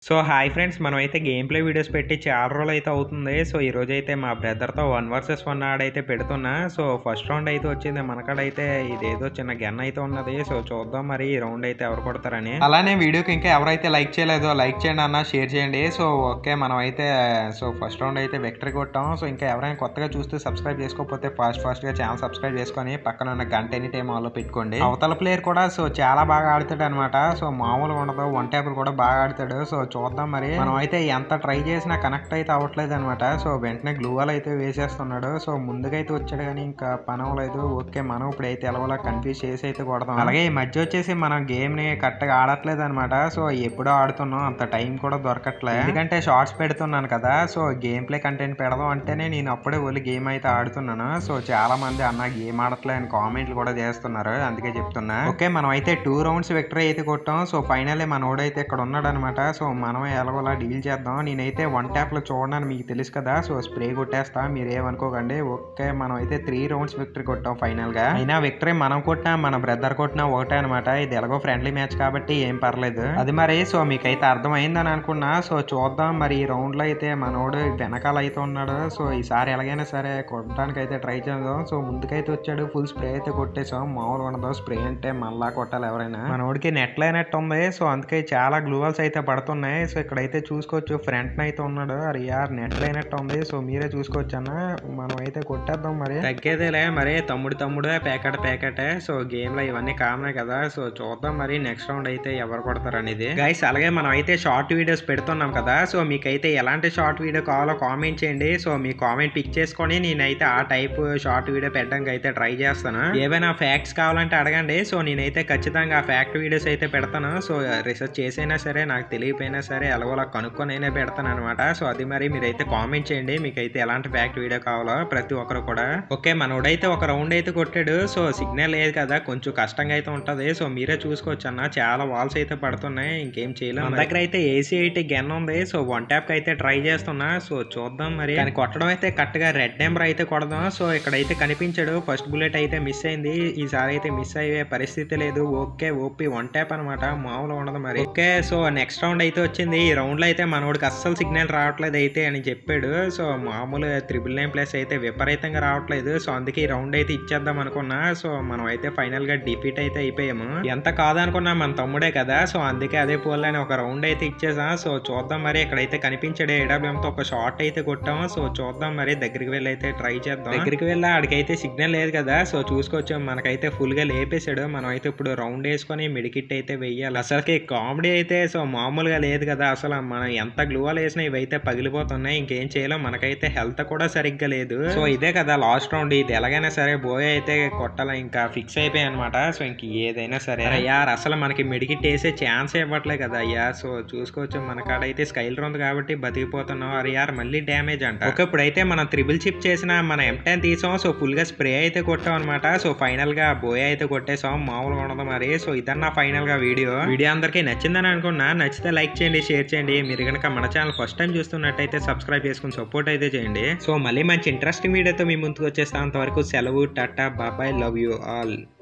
so hi friends మనం అయితే game play videos పెట్టి చాలా రోజులు అయితే అవుతుంది సో ఈ రోజు అయితే మా బ్రదర్తో వన్ వర్సెస్ వన్ ఆడైతే పెడుతున్నా సో ఫస్ట్ రౌండ్ అయితే వచ్చింది మనకాడైతే ఇదేదో చిన్న గన్ అయితే ఉన్నది సో చూద్దాం మరి ఈ రౌండ్ అయితే ఎవరు కొడతారని అలానే వీడియోకి ఇంకా ఎవరైతే లైక్ చేయలేదో లైక్ చేయండి అన్న షేర్ చేయండి సో ఓకే మనం అయితే సో ఫస్ట్ రౌండ్ అయితే విక్టరీ కొట్టాం సో ఇంకా ఎవరైనా కొత్తగా చూస్తే సబ్స్క్రైబ్ చేసుకోకపోతే ఫాస్ట్ ఫాస్ట్ గా ఛానల్ సబ్స్క్రైబ్ చేసుకొని పక్కన ఉన్న గంట ఎనీ టైం ఆల్లో పెట్టుకోండి అవతల ప్లేయర్ కూడా సో చాలా బాగా ఆడుతాడు అనమాట సో మామూలుగా ఉండదు వన్ ట్యాపులు కూడా బాగా ఆడతాడు సో చూద్దాం మరి మనం అయితే ఎంత ట్రై చేసినా కనెక్ట్ అయితే అవ్వట్లేదు అనమాట సో వెంటనే గ్లూవాల్ అయితే వేసేస్తున్నాడు సో ముందుగా అయితే వచ్చాడు కానీ ఇంకా పని అవ్వలేదు ఓకే మనం ఇప్పుడు అయితే ఎలవలా కన్ఫ్యూజ్ చేసి అయితే కొడదాం అలాగే ఈ మధ్య వచ్చేసి మనం గేమ్ ని కరెక్ట్గా ఆడట్లేదు అనమాట సో ఎప్పుడో ఆడుతున్నాం అంత టైం కూడా దొరకట్లేదు ఎందుకంటే షార్ట్స్ పెడుతున్నాను కదా సో గేమ్ ప్లే కంటెంట్ పెడదాం అంటేనే నేను అప్పుడే వెళ్ళి గేమ్ అయితే ఆడుతున్నాను సో చాలా మంది అన్న గేమ్ ఆడట్లే అని కామెంట్లు కూడా చేస్తున్నారు అందుకే చెప్తున్నా ఓకే మనం అయితే టూ రౌండ్స్ విక్టరీ అయితే కొట్టాం సో ఫైనల్లీ మనోడైతే ఇక్కడ ఉన్నాడు అనమాట సో మనం ఎలాగోలా డీల్ చేద్దాం నేనైతే వన్ ట్యాప్ లో చూడడానికి మీకు తెలుసు కదా సో స్ప్రే కొట్టేస్తా మీరు ఏమనుకోకండి ఓకే మనం అయితే త్రీ రౌండ్స్ విక్టరీ కొట్టాం ఫైనల్ గా అయినా విక్టరీ మనం కొట్టినా మన బ్రదర్ కొట్టినా ఒకటే అనమాట ఇది ఎలాగో ఫ్రెండ్లీ మ్యాచ్ కాబట్టి ఏం పర్లేదు అది మరి సో మీకైతే అర్థమైందని అనుకున్నా సో చూద్దాం మరి ఈ రౌండ్ లో అయితే మనోడు వెనకాల అయితే ఉన్నాడు సో ఈసారి ఎలాగైనా సరే కొట్టడానికి అయితే ట్రై చేద్దాం సో ముందుకైతే వచ్చాడు ఫుల్ స్ప్రే అయితే కొట్టేసాం మామూలుగా ఉండదు స్ప్రే అంటే మళ్ళా కొట్టాలి ఎవరైనా మనోడికి నెట్ లేనట్టు ఉంది సో అందుకే చాలా గ్లూవల్స్ అయితే పడుతున్నాయి సో ఇక్కడైతే చూసుకోవచ్చు ఫ్రంట్ అయితే ఉన్నాడు అరే యార్ నెట్ లేనట్టు ఉంది సో మీరే చూసుకోవచ్చు అన్న మనం అయితే కొట్టేద్దాం మరి తగ్గేదేలే మరి తమ్ముడు తమ్ముడే ప్యాకెట్ ప్యాకెటే సో గేమ్ లో ఇవన్నీ కామనే కదా సో చూద్దాం మరి నెక్స్ట్ రౌండ్ అయితే ఎవరు కొడతారు అనేది గైస్ అలాగే మనం అయితే షార్ట్ వీడియోస్ పెడుతున్నాం కదా సో మీకైతే ఎలాంటి షార్ట్ వీడియో కావాలో కామెంట్ చేయండి సో మీ కామెంట్ పిక్ చేసుకొని నేనైతే ఆ టైప్ షార్ట్ వీడియో పెట్టడానికి అయితే ట్రై చేస్తాను ఏవైనా ఫ్యాక్ట్స్ కావాలంటే అడగండి సో నేనైతే ఖచ్చితంగా ఆ ఫ్యాక్ట్ వీడియోస్ అయితే పెడతాను సో రీసెర్చ్ చేసైనా సరే నాకు తెలియపోయినా సరే ఎలాగోలా కనుక్కొని అయినా పెడతాను అనమాట సో అది మరి మీరైతే కామెంట్ చేయండి మీకైతే ఎలాంటి ఫ్యాక్ట్ వీడియో కావాలో ప్రతి ఒక్కరు కూడా ఓకే మనోడైతే ఒక రౌండ్ అయితే కొట్టాడు సో సిగ్నల్ లేదు కదా కొంచెం కష్టంగా అయితే ఉంటది సో మీరే చూసుకోవచ్చు అన్న చాలా వాల్స్ అయితే పడుతున్నాయి ఇంకేం చేయలేము మన దగ్గర అయితే ఏసీ ఎయిటీ గన్ ఉంది సో వన్ ట్యాప్ అయితే ట్రై చేస్తున్నా సో చూద్దాం మరి దాన్ని కొట్టడం అయితే కరెక్ట్ గా రెడ్ నెంబర్ అయితే కొడదాం సో ఇక్కడైతే కనిపించాడు ఫస్ట్ బుల్లెట్ అయితే మిస్ అయింది ఈసారి అయితే మిస్ అయ్యే పరిస్థితి లేదు ఓకే ఓపీ వన్ ట్యాప్ అనమాట మామూలుగా ఉండదు మరి ఓకే సో నెక్స్ట్ రౌండ్ అయితే వచ్చింది ఈ రౌండ్ లో అయితే మనోడికి అస్సలు సిగ్నల్ రావట్లేదు అయితే అని చెప్పాడు సో మామూలు త్రిబుల్ నైన్ ప్లస్ అయితే విపరీతంగా రావట్లేదు సో అందుకే ఈ రౌండ్ అయితే ఇచ్చేద్దాం అనుకున్నా సో మనం అయితే ఫైనల్ గా డిఫీట్ అయితే అయిపోయాము ఎంత కాదనుకున్నా మన తమ్ముడే కదా సో అందుకే అదే పోలని ఒక రౌండ్ అయితే ఇచ్చేసా సో చూద్దాం మరి ఇక్కడైతే కనిపించాడు AWM తో ఒక షార్ట్ అయితే కొట్టాము సో చూద్దాం మరి దగ్గరికి వెళ్ళి అయితే ట్రై చేద్దాం దగ్గరికి వెళ్ళి ఆడికైతే సిగ్నల్ లేదు కదా సో చూసుకోవచ్చు మనకైతే ఫుల్ గా లేపేశాడు మనం అయితే ఇప్పుడు రౌండ్ వేసుకొని మెడికిట్ అయితే వెయ్యాలి అసలుకి కామెడీ అయితే సో మామూలుగా లేదు కదా అసలు మనం ఎంత గ్లూవాల్ వేసినా ఇవైతే పగిలిపోతున్నాయి ఇంకేం చేయలేం మనకైతే హెల్త్ కూడా సరిగ్గా లేదు సో ఇదే కదా లాస్ట్ రౌండ్ ఇది ఎలాగైనా సరే బోయ్ అయితే కొట్టాలి ఇంకా ఫిక్స్ అయిపోయాయి అనమాట సో ఇంక ఏదైనా సరే అయ్యా అసలు మనకి మెడికిట్ వేసే ఛాన్స్ ఇవ్వట్లే కదా అయ్యా సో చూసుకోవచ్చు మన కాడ అయితే స్కైల్ ఉంది కాబట్టి బతికిపోతున్నాం అరే యార్ మళ్ళీ డ్యామేజ్ అంట ఓకే ఇప్పుడైతే మనం త్రిబుల్ చిప్ చేసిన మన ఎంటెన్ తీసాం సో ఫుల్ గా స్ప్రే అయితే కొట్టాం అనమాట సో ఫైనల్ గా బోయ్ అయితే కొట్టేసాం మామూలుగా ఉండదు మరి సో ఇదన్నా ఫైనల్ గా వీడియో వీడియో అందరికీ నచ్చిందని అనుకున్నా నచ్చితే లైక్ చేయండి షేర్ చేయండి మీరు కనుక మన ఛానల్ ఫస్ట్ టైం చూస్తున్నట్టయితే సబ్స్క్రైబ్ చేసుకుని సపోర్ట్ అయితే చేయండి సో మళ్ళీ మంచి ఇంట్రెస్టింగ్ వీడియోతో మీ ముందుకు వచ్చేస్తాం అంతవరకు సెలవు టాటా బాబాయ్ లవ్ యూ ఆల్